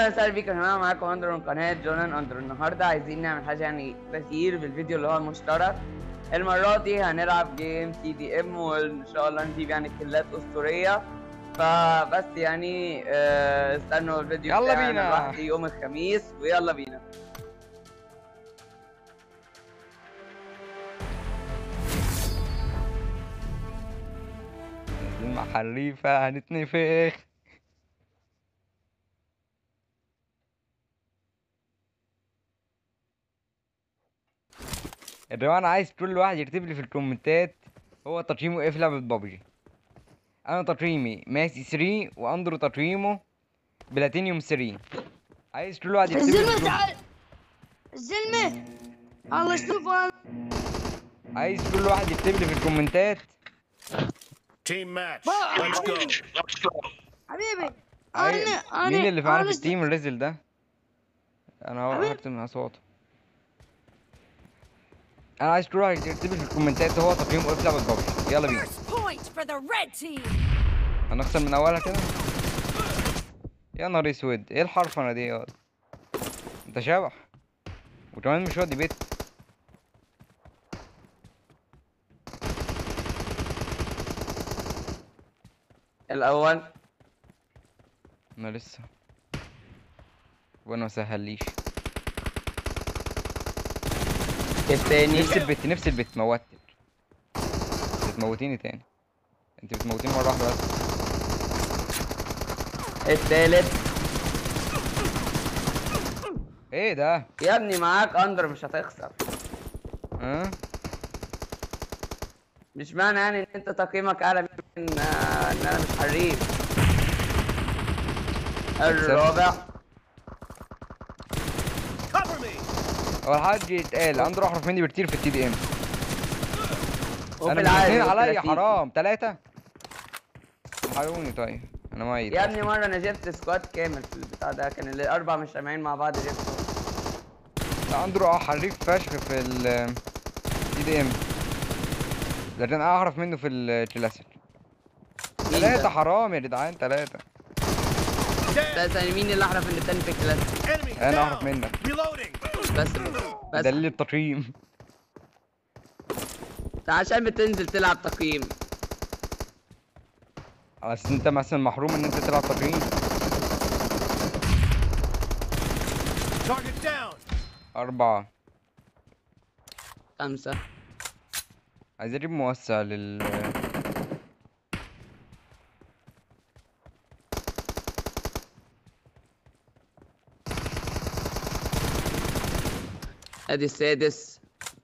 اهلا وسهلا بيكم يا جماعه معاكم اندرو من قناه جونان اندرو النهارده عايزين نعمل حاجه يعني تغيير في الفيديو اللي هو المشترك المره دي هنلعب جيم تي دي ام وان شاء الله نجيب يعني كلات اسطوريه فبس يعني آه، استنوا الفيديو يلا بتاعنا بينا. لوحدي يوم الخميس ويلا بينا نازلين مع حريفة هنتنفخ يا جماعة أنا عايز كل واحد يكتب لي في الكومنتات هو تقييمه ايه في لعبة بابجي أنا تقييمي ماسي 3 وأندرو تقييمه بلاتينيوم 3 عايز كل واحد يكتب لي في الزلمة الكوم- تعال الزلمة الله يشوفه عايز كل واحد يكتب لي في الكومنتات Team match. Bye. Let's go. حبيبي عاي- انا انا مين اللي معانا أنا في التيم الرزل ده انا هو حبيبي. هكتب من اصواته انا عايز كل واحد يكتب لي في الكومنتات هو تقييمه ايه في لعبة بابجي يلا بينا First point for the red team. هنخسر من اولها كده يا نهار اسود ايه الحرفنة دي يا واد انت شبح وكمان مش وادي بيت الاول انا لسه وانا مسهليش الثاني نفس البت نفس البت موتك بتموتيني تاني انت بتموتيني مرة واحدة بس الثالث ايه ده يا ابني معاك اندر مش هتخسر ها مش معنى يعني ان انت تقييمك اعلى من آه، ان انا مش حريف الرابع Cover me. هو الحاج يتقال اندرو احرف مني بكتير في التي دي ام وفي انا العادي الاثنين عليا والكلاسيكي. حرام ثلاثة حروني طيب انا ميت يا ابني مرة انا جبت سكواد كامل في البتاع ده كان الاربع مش سامعين مع بعض جبته لا اندرو اه حريف فشخ في ال تي دي ام لكن انا اعرف منه في الكلاسيك مين ثلاثة ده؟ حرام يا جدعان ثلاثة ده Dead. ثاني مين اللي احرف من التاني في الكلاس Enemy انا اعرف down. منك Reloading. بس بس دليل التقييم ده عشان بتنزل تلعب تقييم بس انت مثلا محروم ان انت تلعب تقييم Target down. أربعة خمسة عايز اجيب موسع لل ادي السادس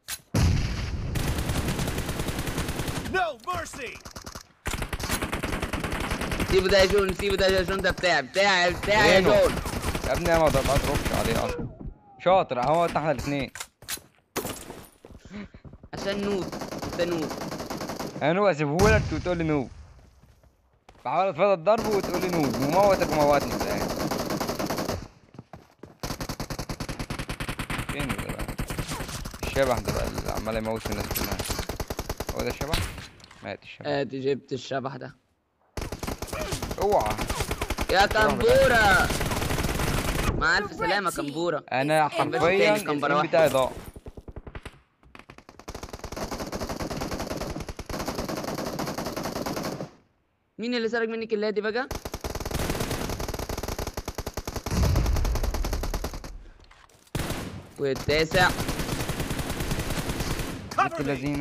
No mercy. سيبه ده يا جون سيبه ده يا جون ده بتاعي بتاعي بتاعي يا فينه؟ جون يا ابني انا ما اضربش عليه اصلا شاطر اهو احنا الاثنين عشان نوب انت نوب انا نو اسيبهولك وتقول لي نو بحاول اتفادى الضرب وتقول لي نو وموتك وموتني في الاخر فين ده بقى الشبح ده بقى اللي عمال يموت في الناس كلها هو ده الشبح مات الشبح ادي جبت الشبح ده اوعى يا كمبورة مع الف سلامة كمبورة انا بس حرفيا تاني كمبرة الام واحدة. بتاعي ضاع مين اللي سرق مني كلها دي بقى؟ والتاسع بنت Cover me. اللذينه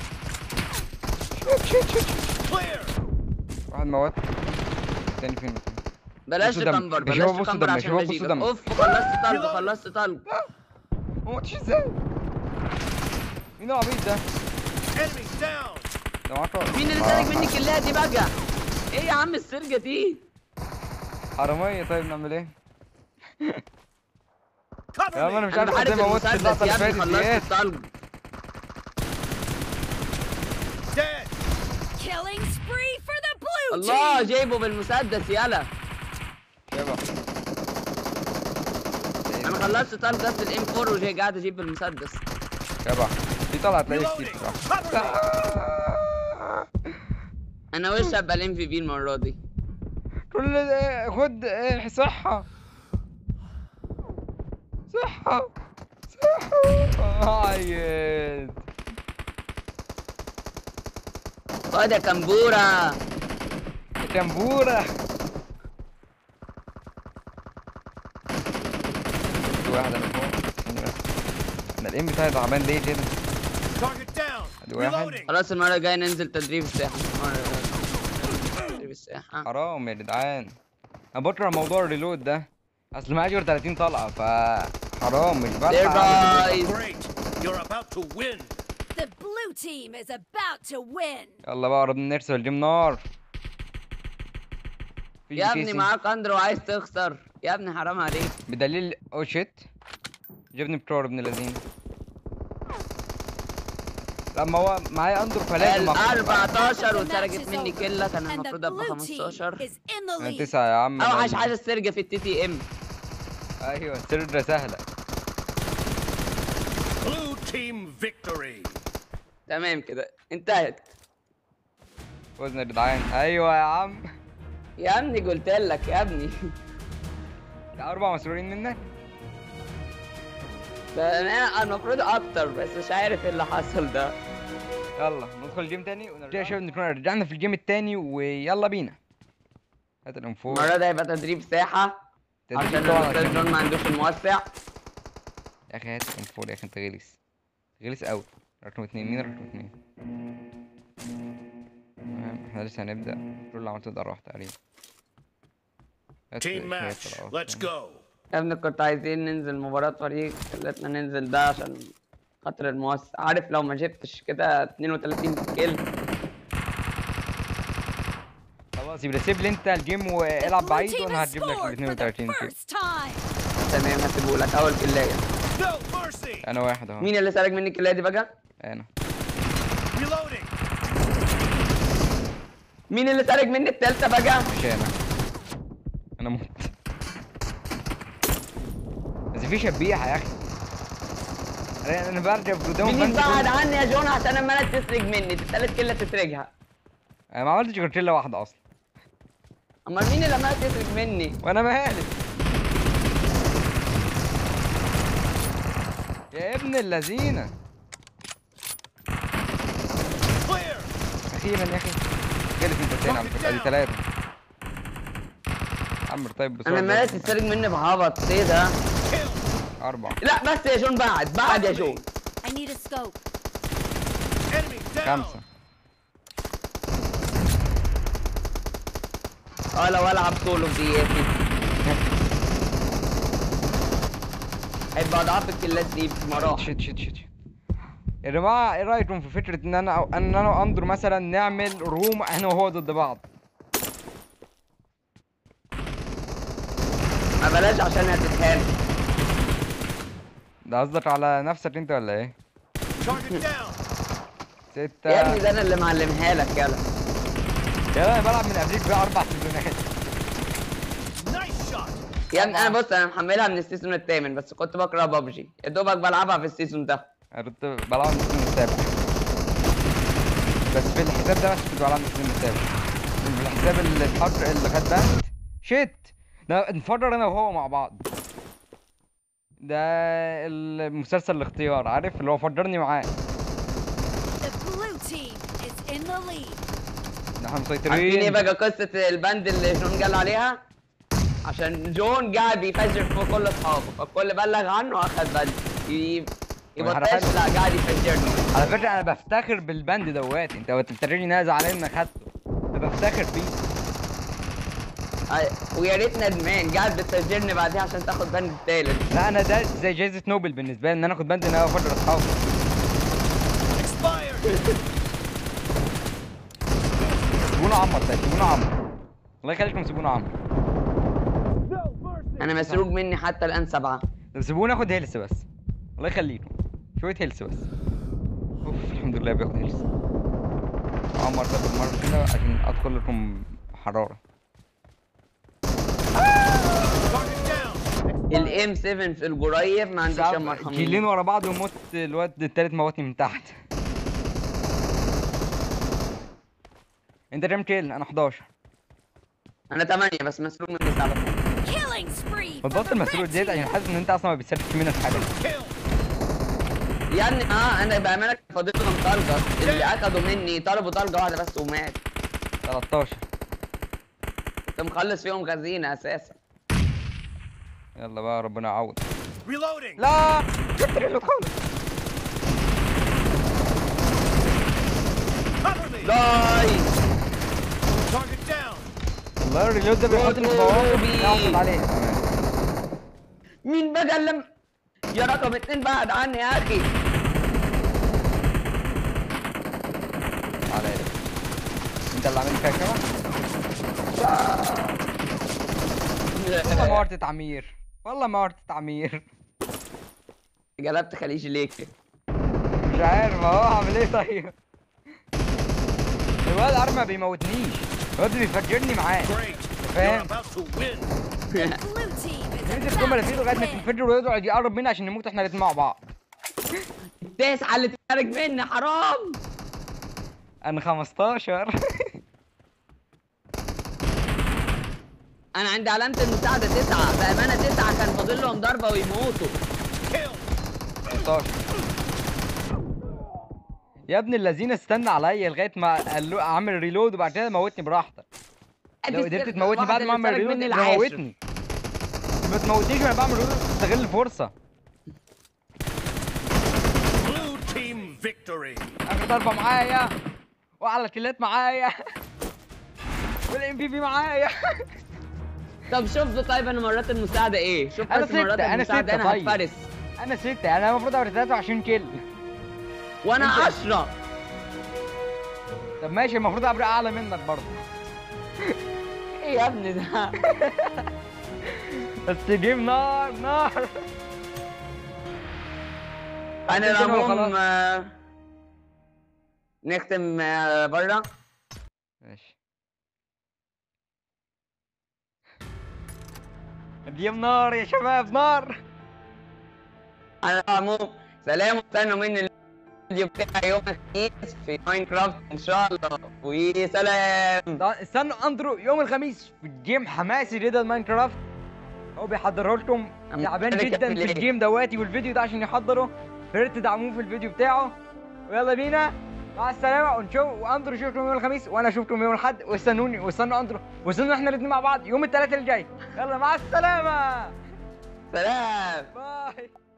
Clear. واحد موت التاني فين بلاش بصوا دم. تكمبر مش بلاش هو بصوا تكمبر دم، مش عشان هو بصوا بجيبك دم. اوف خلصت طلب خلصت طلب ما موتش ازاي مين العبيط ده Enemy down. ده معاك راجل. مين اللي آه. سرق مني كلها دي بقى؟ ايه يا عم السرقة دي؟ حرامية طيب نعمل ايه؟ Cover يا عم انا me. مش انا عارف ازاي بحارب موتت المسدس اللقطة يا اللي ابني فاتت خلصت ديت الطلب Dead. Killing spree for the blue الله team. جايبه بالمسدس يلا شبح انا خلصت طلب بس الام 4 وجاي قاعد اجيب بالمسدس شبح دي طلعت تلاقي كتير Reloading. بصراحة Cover me. انا وش ابقى الام في بي المرة دي كل ده خد إيه، صحة صحة صحة عيط خد يا كمبورة تنبورة في واحد انا فوق ثانية بس. انا الام بتاعي تعبان ليه كده Target down. Adi واحد. Reloading. خلاص المرة الجاية ننزل تدريب الساحة المرة الجاية. تدريب الساحة حرام يا جدعان انا بكره موضوع الريلود ده اصل معايا غير 30 طلقة ف حرام مش بلحق أعمل Surprise. Great. You're about to win. The blue team is about to win. يلا بقى قربنا نرسل الجيم نار في يا ابني كيسي. معاك اندرو عايز تخسر يا ابني حرام عليك بدليل او شيت جبني بترور ابن الذين لما هو معايا اندر فلازم ال أخسر. 14 The match وسرقت is مني over, كله كان and the المفروض ابقى blue team 15 is in the انا lead. تسعة يا عم اوحش أنا- حاجه السرقه في التي تي ام ايوه السردة سهلة Blue team victory. تمام كده انتهت وزن يا جدعان ايوه يا عم يا ابني قلت لك يا ابني ده اربع مسؤولين منك فانا المفروض اكتر بس مش عارف ايه اللي حصل ده يلا ندخل الجيم تاني ونرجع يا شباب نكون رجعنا في الجيم التاني ويلا بينا هات الانفور المره ده هيبقى تدريب ساحه تدريب عشان طبعاً الاستاذ عشان- جون ما عندوش الموسع يا اخي هات الانفور يا اخي انت غلس غلس قوي رقم اتنين مين رقم اتنين تمام احنا لسه هنبدأ كل اللي عملته ده راح تقريبا هات Team شوية match. طلقات Let's تاني. go. يا ابني كنت عايزين ننزل مباراة فريق خلتنا ننزل ده عشان خاطر الموسع عارف لو ما جبتش كده 32 كيل خلاص يبقى سيب لي انت الجيم The والعب blue بعيد team وانا has هجيب لك ال scored for the 32 كيلو first time. تمام هسيبهولك اول كلاية No mercy. انا واحد اهو مين اللي سرق مني الكلاية دي بقى؟ انا Reloading. مين اللي سرق مني التالتة بقى؟ مش انا انا مت بس في شبيحة يا اخي انا انا برجع قدام مين بنسى يبعد كل- عني يا جون عشان اما انا تسرق مني التالت كلة تسرقها انا ما عملتش غير كيلة واحدة اصلا امال مين اللي عمال تسرق مني؟ وانا مالي يا ابن اللذينة Clear. اخيرا يا اخي غلط انت تاني على فكرة ادي ثلاثة عمر طيب بسرعة انا عمال تسرق مني بعبط ايه ده؟ Kill. أربعة لا بس يا جون بعد بعد يا جون I need a scope. Enemy down. خمسة اه لو العب سولو دي يا سيدي هيبقى اضعاف الكلات دي بمراحل شت شت شت يا جماعة ايه رأيكم في فكرة ان انا ان انا واندرو مثلا نعمل روم احنا وهو ضد بعض ما بلاش عشان هتتهان ده قصدك على نفسك انت ولا ايه؟ Target down. ستة يا ابني ده انا اللي معلمها لك يلا يلا انا بلعب من قبليك بقى اربع سيزونات Nice shot. يا ابني انا بص انا محملها من السيزون الثامن بس كنت بكره بابجي يا دوبك بلعبها في السيزون ده انا كنت بلعب من السيزون السابع بس في الحساب ده بس كنت بلعب من السيزون السابع في الحساب اللي اتحط اللي خد باند شيت ده نفرر انا وهو مع بعض ده المسلسل الاختيار عارف اللي هو فجرني معاه The blue team is in the lead. ده احنا عارفين ايه مسيطرين بقى قصه البند اللي جون قال عليها عشان جون قاعد بيفجر في كل اصحابه فالكل بلغ عنه واخد بند ي- يبطلش حرفياً. لا قاعد يفجرني على فكرة أنا بفتخر بالبند دوات أنت بتفتكرني إن أنا زعلان إنك خدته أنا بفتخر بيه أي- ويا ريت ندمان قاعد بتفجرني بعدها عشان تاخد بند التالت لا أنا ده زي جايزة نوبل بالنسبة لي إن أنا آخد بند إن أنا أفجر أصحابي Expired. سيبونا عمر طيب سيبونا عمر الله يخليكم سيبونا عمر No mercy. انا مسروق مني حتى الان سبعه طب سيبونا آخد هيلث بس الله يخليكم شوية هيلث بس أوف الحمد لله بياخد هيلث عمر تاخد مرة كده عشان أدخل لكم حرارة Target down. الام 7 في القريب ما عندوش يا جيلين مرحمين ورا بعض وموت الواد التالت موتني من تحت انت كام كيل انا 11 انا 8 بس مسروق مني سبعه Killing spree. ما for تبطل the مسؤول red ديت team. عشان حاسس ان انت اصلا ما بتسلكش منك حاجه Kill. يا ابني اه انا بامانه فاضل لهم طلقه اللي اخدوا مني طلبوا طلقه واحده بس ومات 13 كنت مخلص فيهم غزينه اساسا يلا بقى ربنا يعوض Reloading. لا جبت ريلود خالص Cover me. لاي Target down. والله الريلود ده بيحطني في مواقف لا احصل عليه مين بقى اللي م- يا رقم اتنين بعد عني يا اخي على ايه انت اللي عامل فيها كده والله ما ورت تعمير والله ما ورت تعمير قلبت خليج ليك مش عارف اهو اعمل ايه طيب الواد العربي ما بيموتنيش الواد بيفجرني معاه Great. You're فاهم about to win. Blue team is ينزل الجمله اللي فيه about لغايه to ما win. تنفجر ويقعد يقرب مني عشان نموت احنا الاتنين مع بعض التاسعه اللي تخرج مني حرام انا 15 انا عندي علامه المساعده تسعه بامانه تسعه كان فاضل لهم ضربه ويموتوا Kill. 16 يا ابن الذين استنى عليا لغايه ما قال له اعمل ريلود وبعد كده موتني براحتك لو قدرت تموتني بعد ما اعمل ريلود مني يبقى موتني ما تموتنيش وانا بعمل ريلود استغل الفرصه Blue team victory. اخر ضربه معايا واعلى كيلات معايا والام بي بي معايا طب شوف طيب انا مرات المساعده ايه شوف أنا بس مرات ستة، أنا المساعده ستة انا طيب. هتفرس انا ستة يعني انا المفروض اعمل 23 كيل وانا أنت- 10 طب ماشي المفروض ابقى اعلى منك برضه ايه يا ابني ده بس جيم نار نار انا نختم كده العموم وخلاص. آه، نختم بره ماشي اليوم نار يا شباب نار انا العموم سلام واستنوا مني الفيديو بتاعي يوم الخميس في ماينكرافت ان شاء الله وسلام طب استنوا اندرو يوم الخميس في الجيم حماسي جدا ماينكرافت هو بيحضره لكم أم تعبان مالك جدا يعمل في إيه؟ الجيم دواتي والفيديو ده عشان يحضره يا ريت تدعموه في الفيديو بتاعه ويلا بينا مع السلامة ونشوف واندرو يشوفكم يوم الخميس وانا اشوفكم يوم الاحد واستنوني واستنوا اندرو واستنوا احنا الاثنين مع بعض يوم الثلاثاء الجاي يلا مع السلامة سلام باي